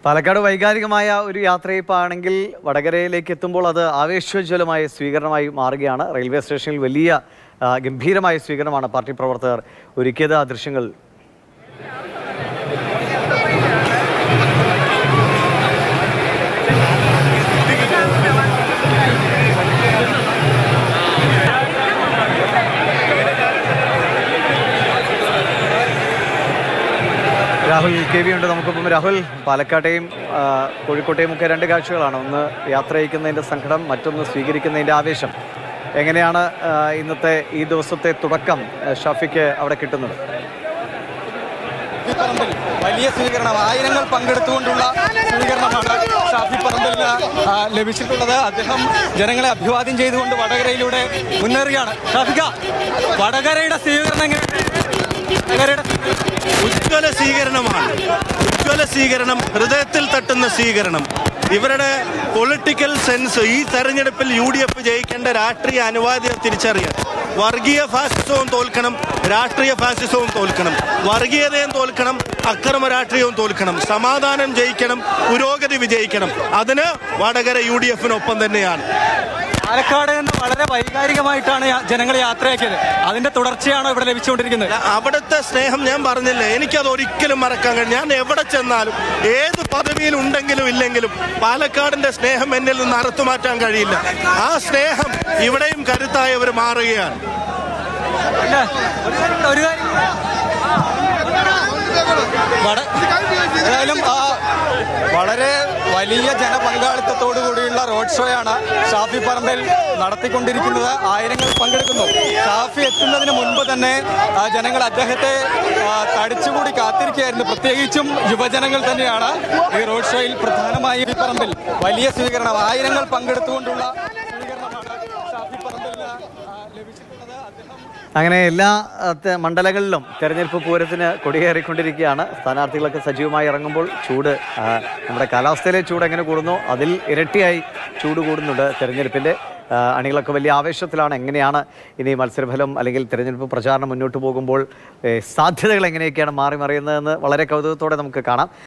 പാലക്കാട് വൈകാരികമായ ഒരു യാത്രയപ്പാണെങ്കിൽ വടകരയിലേക്ക് എത്തുമ്പോൾ അത് ആവേശോജ്വലമായ സ്വീകരണമായി മാറുകയാണ് റെയിൽവേ സ്റ്റേഷനിൽ വലിയ ആ, ഗംഭീരമായ സ്വീകരണമാണ് പാർട്ടി പ്രവർത്തകർ ഒരുക്കിയത് ആ ദൃശ്യങ്ങൾ രാഹുൽ കെ വി ഉണ്ട് നമുക്കൊപ്പം രാഹുൽ പാലക്കാട്ടെയും ആ, കോഴിക്കോട്ടെയും ഒക്കെ രണ്ട് കാഴ്ചകളാണ് ഒന്ന് യാത്ര അയക്കുന്നതിൻ്റെ സങ്കടം മറ്റൊന്ന് സ്വീകരിക്കുന്നതിൻ്റെ ആവേശം എങ്ങനെയാണ് ആ, ഇന്നത്തെ ഈ ദിവസത്തെ തുടക്കം ആ, ഷാഫിക്ക് അവിടെ കിട്ടുന്നത് പറമ്പിൽ വലിയ സ്വീകരണം ആയിരങ്ങൾ പങ്കെടുത്തുകൊണ്ടുള്ള സ്വീകരണമാണ് ഷാഫി പറമ്പലിന് ആ, ലഭിച്ചിട്ടുള്ളത് അദ്ദേഹം ജനങ്ങളെ അഭിവാദ്യം ചെയ്തുകൊണ്ട് വടകരയിലൂടെ മുന്നേറുകയാണ് ഷാഫിക വടകരയുടെ സ്വീകരണം എങ്ങനെ വടകരയുടെ ഉജ്ജ്വല സ്വീകരണമാണ് ഉജ്ജ്വല സ്വീകരണം ഹൃദയത്തിൽ തട്ടുന്ന സ്വീകരണം ഇവരുടെ പൊളിറ്റിക്കൽ സെൻസ് ഈ തെരഞ്ഞെടുപ്പിൽ യു ഡി എഫ് ജയിക്കേണ്ട രാഷ്ട്രീയ അനുവാദ്യം തിരിച്ചറിയാൻ വർഗീയ ഫാസിസവും തോൽക്കണം രാഷ്ട്രീയ ഫാസിസവും തോൽക്കണം വർഗീയതയും തോൽക്കണം അക്രമ രാഷ്ട്രീയവും തോൽക്കണം സമാധാനം ജയിക്കണം പുരോഗതി വിജയിക്കണം അതിന് വടകര യു ഡി എഫിനൊപ്പം തന്നെയാണ് പാലക്കാട് നിന്ന് വളരെ വൈകാരികമായിട്ടാണ് യാ- ജനങ്ങൾ യാത്രയാക്കിയത് അതിന്റെ തുടർച്ചയാണോ ഇവിടെ ലഭിച്ചുകൊണ്ടിരിക്കുന്നത് അല്ല, അവിടുത്തെ സ്നേഹം ഞാൻ പറഞ്ഞില്ലേ എനിക്കത് ഒരിക്കലും മറക്കാൻ കഴിയും ഞാൻ എവിടെ ചെന്നാലും ഏത് പദവിയിൽ ഉണ്ടെങ്കിലും ഇല്ലെങ്കിലും പാലക്കാടിന്റെ സ്നേഹം എന്നിൽ നിന്ന് അറുത്തു മാറ്റാൻ കഴിയില്ല ആ സ്നേഹം ഇവിടെയും കരുത്തായവർ മാറുകയാണ് പിന്നെ ഒരു കാര്യം- ഒരു കാര്യം വട- ഏതായാലും ആ, വളരെ വലിയ ജനപങ്കാളിത്തത്തോടു കൂടിയുള്ള റോഡ് ഷോയാണ് ഷാഫി പറമ്പിൽ നടത്തിക്കൊണ്ടിരിക്കുന്നത് ആയിരങ്ങൾ പങ്കെടുക്കുന്നു ഷാഫി എത്തുന്നതിന് മുൻപ് തന്നെ ആ, ജനങ്ങൾ അദ്ദേഹത്തെ ആ, തടിച്ചുകൂടി കാത്തിരിക്കുകയായിരുന്നു പ്രത്യേകിച്ചും യുവജനങ്ങൾ തന്നെയാണ് ഈ റോഡ് ഷോയിൽ പ്രധാനമായും ഈ പറമ്പിൽ വലിയ സ്വീകരണം ആയിരങ്ങൾ പങ്കെടുത്തുകൊണ്ടുള്ള സ്വീകരണമാണ് ഷാഫി പറമ്പിലിന് ആ, ലഭിച്ചിട്ടുള്ളത് അദ്ദേഹം അങ്ങനെ എല്ലാ ആ, ത- മണ്ഡലങ്ങളിലും തെരഞ്ഞെടുപ്പ് പൂരത്തിന് കൊടിയേറിക്കൊണ്ടിരിക്കുകയാണ് സ്ഥാനാർത്ഥികളൊക്കെ സജീവമായി ഇറങ്ങുമ്പോൾ ചൂട് ആ, നമ്മുടെ കാലാവസ്ഥയിലെ ചൂട് എങ്ങനെ കൂടുന്നു അതിൽ ഇരട്ടിയായി ചൂട് കൂടുന്നുണ്ട് തെരഞ്ഞെടുപ്പിൻ്റെ ആ, അണികളൊക്കെ വലിയ ആവേശത്തിലാണ് എങ്ങനെയാണ് ഇനി മത്സരഫലം അല്ലെങ്കിൽ തെരഞ്ഞെടുപ്പ് പ്രചാരണം മുന്നോട്ട് പോകുമ്പോൾ ഏ, സാധ്യതകൾ എങ്ങനെയൊക്കെയാണ് മാറി മറിയുന്നതെന്ന് വളരെ കൗതുകത്തോടെ നമുക്ക് കാണാം